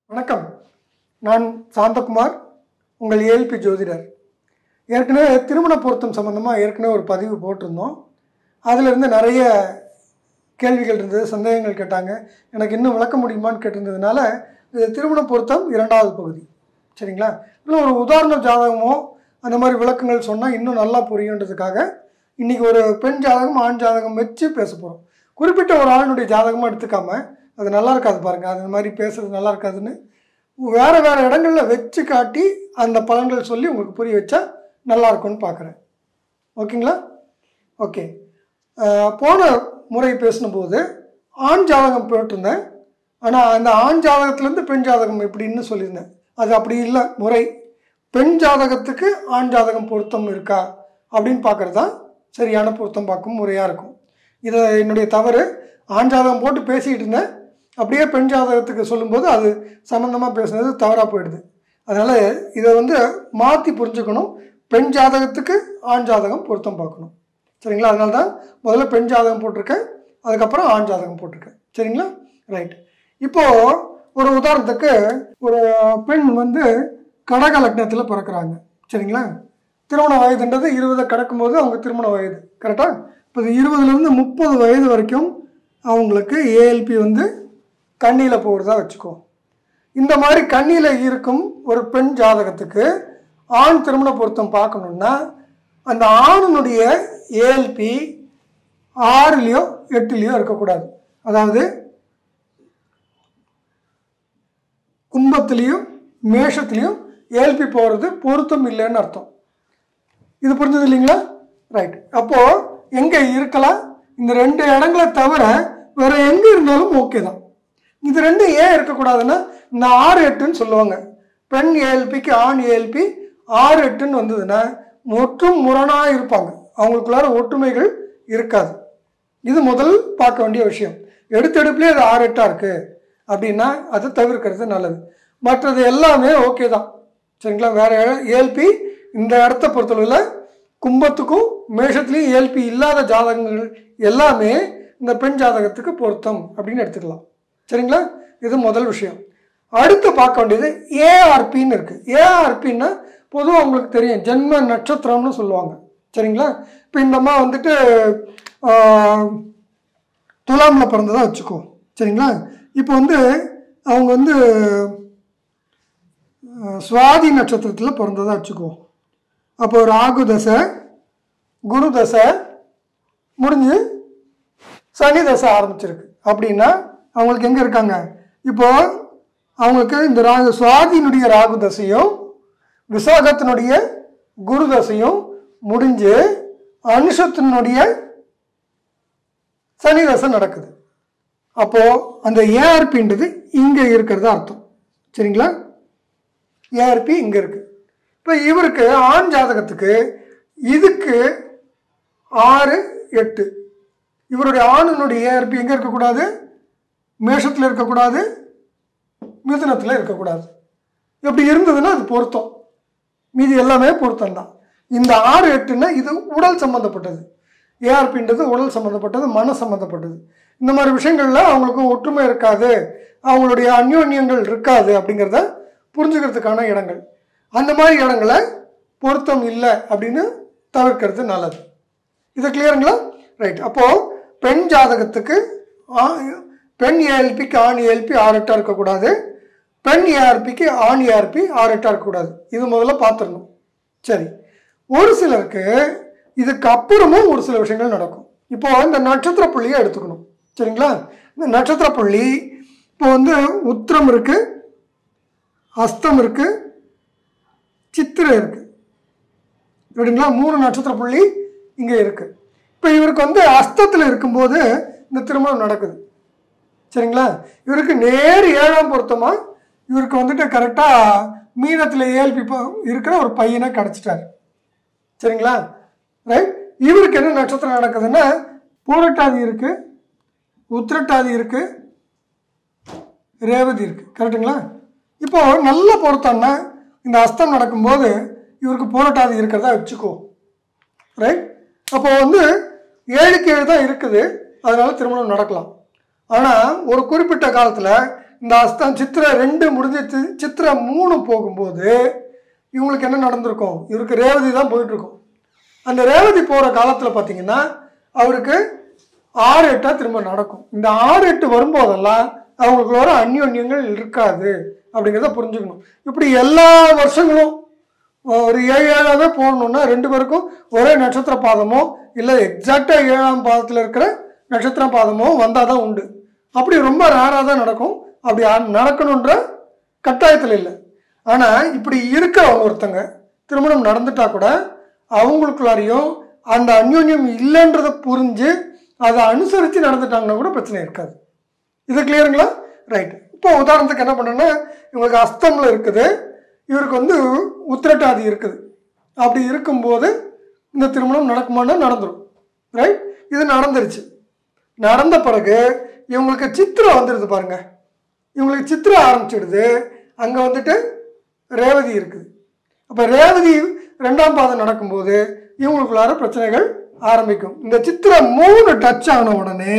வணக்கம் நான் சாந்தகுமார் உங்கள் ஏஎல்பி ஜோதிடர் ஏற்கனவே திருமண பொருத்தம் சம்மந்தமாக ஏற்கனவே ஒரு பதிவு போட்டிருந்தோம் அதில் இருந்து நிறைய கேள்விகள் இருந்தது சந்தேகங்கள் கேட்டாங்க எனக்கு இன்னும் விளக்க முடியுமான்னு கேட்டிருந்ததுனால இது திருமண பொருத்தம் இரண்டாவது பகுதி சரிங்களா இல்லை ஒரு உதாரண ஜாதகமோ அந்த மாதிரி விளக்கங்கள் சொன்னால் இன்னும் நல்லா புரியுன்றதுக்காக இன்றைக்கி ஒரு பெண் ஜாதகம் ஆண் ஜாதகம் வச்சு பேச போகிறோம் குறிப்பிட்ட ஒரு ஆளுடைய ஜாதகமாக எடுத்துக்காம அது நல்லா இருக்காது பாருங்கள் அது மாதிரி பேசுறது நல்லா இருக்காதுன்னு வேறு வேறு இடங்களில் வச்சு காட்டி அந்த பலன்கள் சொல்லி உங்களுக்கு புரிய வச்சா நல்லா இருக்கும்னு பார்க்குறேன் ஓகேங்களா ஓகே அஹ், போன முறை பேசினபோது ஆண் ஜாதகம் போட்டிருந்தேன் ஆனால் அந்த ஆண் ஜாதகத்துலேருந்து பெண் ஜாதகம் எப்படின்னு சொல்லியிருந்தேன் அது அப்படி இல்லை முறை பெண் ஜாதகத்துக்கு ஆண் ஜாதகம் பொருத்தம் இருக்கா அப்படின்னு பார்க்குறது தான் சரியான பொருத்தம் பார்க்கும் முறையாக இருக்கும் இதை என்னுடைய தவறு ஆண் ஜாதகம் போட்டு பேசிகிட்டு இருந்தேன் அப்படியே பெண் ஜாதகத்துக்கு சொல்லும்போது அது சம்மந்தமாக பேசுனது தவறாக போயிடுது அதனால் இதை வந்து மாற்றி புரிஞ்சுக்கணும் பெண் ஜாதகத்துக்கு ஆண் ஜாதகம் பொருத்தம் பார்க்கணும் சரிங்களா அதனால தான் முதல்ல பெண் ஜாதகம் போட்டிருக்கேன் அதுக்கப்புறம் ஆண் ஜாதகம் போட்டிருக்கேன் சரிங்களா ரைட் இப்போது ஒரு உதாரணத்துக்கு ஒரு பெண் வந்து கடக லக்னத்தில் பிறக்கிறாங்க சரிங்களா திருமண வயதுன்றது இருபதை கடக்கும்போது அவங்க திருமண வயது கரெக்டாக இப்போ இது இருபதுலேருந்து முப்பது வயது வரைக்கும் அவங்களுக்கு ஏஎல்பி வந்து கண்ணியில் போகிறதா வச்சுக்கோ இந்த மாதிரி கண்ணியில் இருக்கும் ஒரு பெண் ஜாதகத்துக்கு ஆண் திருமண பொருத்தம் பார்க்கணுன்னா அந்த ஆணினுடைய ஏஎல்பி ஆறுலேயோ எட்டுலேயோ இருக்கக்கூடாது அதாவது கும்பத்துலேயும் மேஷத்துலேயும் ஏஎல்பி போகிறது பொருத்தம் இல்லைன்னு அர்த்தம் இது புரிஞ்சது இல்லைங்களா ரைட் அப்போது எங்கே இருக்கலாம் இந்த ரெண்டு இடங்களை தவிர வேறு எங்கே இருந்தாலும் ஓகே தான் இது ரெண்டும் ஏன் இருக்கக்கூடாதுன்னா இந்த ஆறு எட்டுன்னு சொல்லுவாங்க பெண் ஏஎல்பிக்கு ஆண் ஏஎல்பி ஆறு எட்டுன்னு வந்ததுன்னா முற்றும் முரணாக இருப்பாங்க அவங்களுக்குள்ளார ஒற்றுமைகள் இருக்காது இது முதல் பார்க்க வேண்டிய விஷயம் எடுத்தெடுப்புலேயே அது ஆறு எட்டாக இருக்குது அப்படின்னா அதை தவிர்க்கிறது நல்லது மற்றது எல்லாமே ஓகே தான் சரிங்களா வேற ஏஎல்பி இந்த இடத்த பொறுத்தளவில் கும்பத்துக்கும் மேஷத்துலேயும் ஏஎல்பி இல்லாத ஜாதகங்கள் எல்லாமே இந்த பெண் ஜாதகத்துக்கு பொருத்தம் அப்படின்னு எடுத்துக்கலாம் சரிங்களா இது முதல் விஷயம் அடுத்து பார்க்க வேண்டியது ஏஆர்பின்னு இருக்குது ஏஆர்பின்னா பொதுவாக உங்களுக்கு தெரியும் ஜென்ம நட்சத்திரம்னு சொல்லுவாங்க சரிங்களா இப்போ இந்த அம்மா வந்துட்டு ஆஹ், துலாமில் பிறந்ததாக வச்சுக்கோ சரிங்களா இப்போ வந்து அவங்க வந்து அஹ், சுவாதி நட்சத்திரத்தில் பிறந்ததாக வச்சுக்கோ அப்போ ராகு தசை குரு தசை முடிஞ்சு சனி தசை ஆரம்பிச்சிருக்கு அப்படின்னா அவங்களுக்கு எங்கே இருக்காங்க இப்போ அவங்களுக்கு இந்த ராகு சுவாதியினுடைய ராகு தசையும் விசாகத்தினுடைய குரு தசையும் முடிஞ்சு அனுஷத்தினுடைய சனி தசை நடக்குது அப்போது அந்த ஏஆர்பின்றது இங்கே இருக்கிறது அர்த்தம் சரிங்களா ஏஆர்பி இங்கே இருக்குது இப்போ இவருக்கு ஆண் ஜாதகத்துக்கு இதுக்கு ஆறு எட்டு இவருடைய ஆணினுடைய ஏஆர்பி எங்கே இருக்கக்கூடாது மேஷத்தில் இருக்கக்கூடாது மிதுனத்தில் இருக்கக்கூடாது இப்படி இருந்ததுன்னா அது பொருத்தம் மீதி எல்லாமே பொருத்தம் தான் இந்த ஆறு எட்டுன்னா இது உடல் சம்மந்தப்பட்டது ஏஆர்பின்றது உடல் சம்மந்தப்பட்டது மன சம்மந்தப்பட்டது இந்த மாதிரி விஷயங்களில் அவங்களுக்கு ஒற்றுமை இருக்காது அவங்களுடைய அந்யோன்யங்கள் இருக்காது அப்படிங்கிறத புரிஞ்சுக்கிறதுக்கான இடங்கள் அந்த மாதிரி இடங்களை பொருத்தம் இல்லை அப்படின்னு தவிர்க்கிறது நல்லது இது கிளியருங்களா ரைட் அப்போது பெண் ஜாதகத்துக்கு ஆ- பெண் ஏஎல்பிக்கு ஆண் ஏஎல்பி ஆறு எட்டாக இருக்கக்கூடாது பெண் ஏஆர்பிக்கு ஆண் ஏஆர்பி ஆறு எட்டாக இருக்கக்கூடாது இது முதல்ல பார்த்துடணும் சரி ஒரு சிலருக்கு இதுக்கு அப்புறமும் ஒரு சில விஷயங்கள் நடக்கும் இப்போ இந்த நட்சத்திர புள்ளியை எடுத்துக்கணும் சரிங்களா இந்த நட்சத்திர புள்ளி இப்போ வந்து உத்திரம் இருக்கு அஸ்தம் இருக்கு சித்திரை இருக்கு இப்படிங்களா மூணு நட்சத்திர புள்ளி இங்கே இருக்கு இப்போ இவருக்கு வந்து அஸ்தத்தில் இருக்கும்போது இந்த திருமணம் நடக்குது சரிங்களா இவருக்கு நேர் ஏழாம் பொருத்தமா இவருக்கு வந்துட்டு கரெக்டாக மீனத்தில் ஏழ்பி இருக்கிற ஒரு பையனை கிடச்சிட்டாரு சரிங்களா ரைட் இவருக்கு என்ன நட்சத்திரம் நடக்குதுன்னா பூரட்டாதி இருக்கு உத்திரட்டாதி இருக்கு ரேவதி இருக்கு கரெக்டுங்களா இப்போ நல்ல பொருத்தம்னா இந்த அஸ்தம் நடக்கும்போது இவருக்கு பூரட்டாதி இருக்கிறதா வச்சுக்கோ ரைட் அப்போ வந்து ஏழுக்கு ஏழு தான் இருக்குது அதனால திருமணம் நடக்கலாம் ஆனால் ஒரு குறிப்பிட்ட காலத்தில் இந்த அஸ்தம் சித்திரை ரெண்டு முடிஞ்சிச்சு சித்திரை மூணு போகும்போது இவங்களுக்கு என்ன நடந்திருக்கும் இவருக்கு ரேவதி தான் போயிட்டு இருக்கும் அந்த ரேவதி போகிற காலத்தில் பார்த்தீங்கன்னா அவருக்கு ஆறு எட்டாக திரும்ப நடக்கும் இந்த ஆறு எட்டு வரும்போதெல்லாம் அவங்களுக்குள்ள அந்யோன்யங்கள் இருக்காது அப்படிங்கிறத புரிஞ்சுக்கணும் இப்படி எல்லா வருஷங்களும் ஒரு ஏழு ஏழாவே போகணுன்னா ரெண்டு பேருக்கும் ஒரே நட்சத்திர பாதமோ இல்லை எக்ஸாக்டாக ஏழாம் பாதத்தில் இருக்கிற நட்சத்திர பாதமோ வந்தால் தான் உண்டு அப்படி ரொம்ப ரேராக தான் நடக்கும் அப்படி ஆ- நடக்கணுன்ற கட்டாயத்தில் இல்லை ஆனால் இப்படி இருக்கிறவங்க ஒருத்தங்க திருமணம் நடந்துட்டா கூட அவங்களுக்குள்ளாரையும் அந்த அந்யோன்யம் இல்லைன்றதை புரிஞ்சு அதை அனுசரித்து நடந்துட்டாங்கன்னா கூட பிரச்சனை இருக்காது இது கிளியருங்களா ரைட் இப்போ உதாரணத்துக்கு என்ன பண்ணேன்னா இவங்களுக்கு அஸ்தமில் இருக்குது இவருக்கு வந்து உத்திரட்டாதி இருக்குது அப்படி இருக்கும்போது இந்த திருமணம் நடக்குமானா நடந்துடும் ரைட் இது நடந்துருச்சு நடந்த பிறகு இவங்களுக்கு சித்திரை வந்துடுது பாருங்க இவங்களுக்கு சித்திரை ஆரம்பிச்சிடுது அங்கே வந்துட்டு ரேவதி இருக்குது அப்போ ரேவதி ரெண்டாம் பாதம் நடக்கும்போது இவங்களுக்குள்ளார பிரச்சனைகள் ஆரம்பிக்கும் இந்த சித்திரை மூணு டச் ஆன உடனே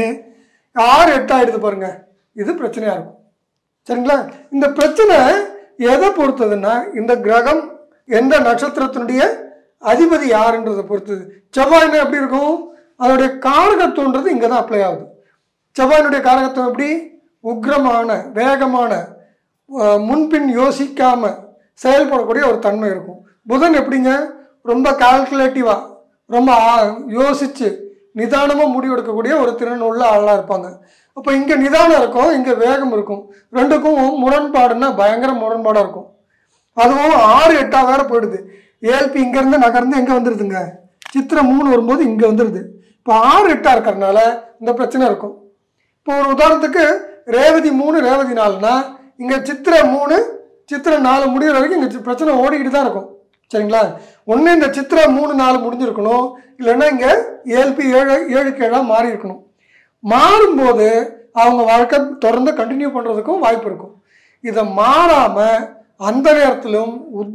ஆறு எட்டு ஆயிடுது பாருங்க இது பிரச்சனையாக இருக்கும் சரிங்களா இந்த பிரச்சனை எதை பொறுத்ததுன்னா இந்த கிரகம் எந்த நட்சத்திரத்தினுடைய அதிபதி யாருன்றதை பொறுத்தது செவ்வாய்னா எப்படி இருக்கும் அதோடைய காரகத்துவன்றது இங்கே தான் அப்ளை ஆகுது செவ்வாயினுடைய காரகத்துவம் எப்படி உக்ரமான வேகமான அஹ், முன்பின் யோசிக்காம செயல்படக்கூடிய ஒரு தன்மை இருக்கும் புதன் எப்படிங்க ரொம்ப கால்குலேட்டிவா ரொம்ப ஆ- யோசிச்சு நிதானமா முடிவெடுக்கக்கூடிய ஒரு திறன் உள்ள ஆளாக இருப்பாங்க அப்போ இங்கே நிதானம் இருக்கும் இங்கே வேகம் இருக்கும் ரெண்டுக்கும் முரண்பாடுன்னா பயங்கர முரண்பாடாக இருக்கும் அதுவும் ஆறு எட்டா வேற போயிடுது ஏஎல்பி இங்கேருந்து நகர்ந்து எங்கே வந்துடுதுங்க சித்திரை மூணு வரும்போது இங்கே வந்துடுது இப்போ ஆறு எட்டா இருக்கிறதுனால இந்த பிரச்சனை இருக்கும் இப்போ ஒரு உதாரணத்துக்கு ரேவதி மூணு ரேவதி நாலுனா இங்கே சித்திரை மூணு சித்திரை நாலு முடிகிற வரைக்கும் இங்கே பிரச்சனை ஓடிக்கிட்டு தான் இருக்கும் சரிங்களா ஒன்று இந்த சித்திரை மூணு நாலு முடிஞ்சிருக்கணும் இல்லைன்னா இங்கே ஏழ்பி ஏழு ஏழுக்கு ஏழாக மாறி இருக்கணும் மாறும்போது அவங்க வாழ்க்கை தொடர்ந்து கண்டினியூ பண்ணுறதுக்கும் வாய்ப்பு இருக்கும் இதை மாறாமல் அந்த நேரத்திலும்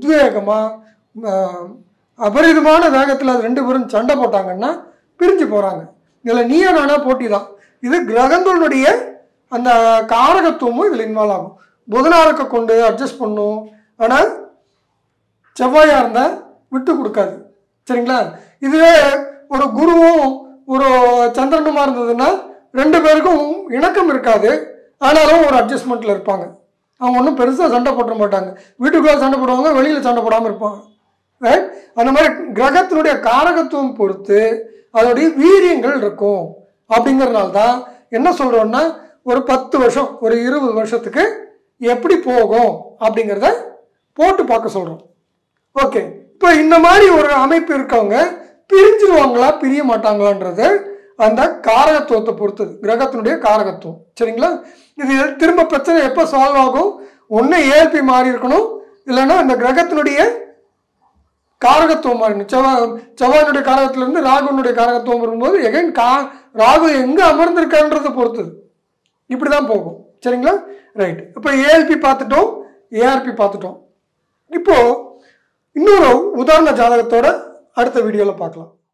உத்வேகமாக அபரிதமான வேகத்தில் அது ரெண்டு பேரும் சண்டை போட்டாங்கன்னா பிரிஞ்சு போகிறாங்க இதில் நீயா நானா போட்டி தான் இது கிரகங்களுடைய அந்த காரகத்துவமும் இதில் இன்வால்வ் ஆகும் புதனாருக்கு கொண்டு அட்ஜஸ்ட் பண்ணும் ஆனால் செவ்வாயாக இருந்தால் விட்டு கொடுக்காது சரிங்களா இதுவே ஒரு குருவும் ஒரு சந்திரனுமா இருந்ததுன்னா ரெண்டு பேருக்கும் இணக்கம் இருக்காது ஆனாலும் ஒரு அட்ஜஸ்ட்மெண்ட்டில் இருப்பாங்க அவங்க ஒன்றும் பெருசாக சண்டை போட மாட்டாங்க வீட்டுக்குள்ளே சண்டை போடுவாங்க வெளியில் சண்டை போடாமல் இருப்பாங்க ரைட் அந்த மாதிரி கிரகத்தினுடைய காரகத்துவம் பொறுத்து அதோடைய வீரியங்கள் இருக்கும் அப்படிங்கிறதுனால தான் என்ன சொல்கிறோன்னா ஒரு பத்து வருஷம் ஒரு இருபது வருஷத்துக்கு எப்படி போகும் அப்படிங்கிறத போட்டு பார்க்க சொல்கிறோம் ஓகே இப்போ இந்த மாதிரி ஒரு அமைப்பு இருக்கவங்க பிரிஞ்சிருவாங்களா பிரிய மாட்டாங்களான்றது அந்த காரகத்துவத்தை பொறுத்தது கிரகத்தினுடைய காரகத்துவம் சரிங்களா இது திரும்ப பிரச்சனை எப்போ சால்வ் ஆகும் ஒன்று ஏஎல்பி மாறி இருக்கணும் இல்லைன்னா அந்த கிரகத்தினுடைய காரகத்துவம் மாறணும் செவ்வாய் செவ்வாயினுடைய காரகத்திலிருந்து ராகுனுடைய காரகத்துவம் வரும்போது எகைன் கா ராகு எங்கே அமர்ந்திருக்கான்றதை பொறுத்தது இப்படி தான் போகும் சரிங்களா ரைட் இப்போ ஏஎல்பி பார்த்துட்டோம் ஏஆர்பி பார்த்துட்டோம் இப்போ இன்னொரு உதாரண ஜாதகத்தோட அடுத்த வீடியோவில் பார்க்கலாம்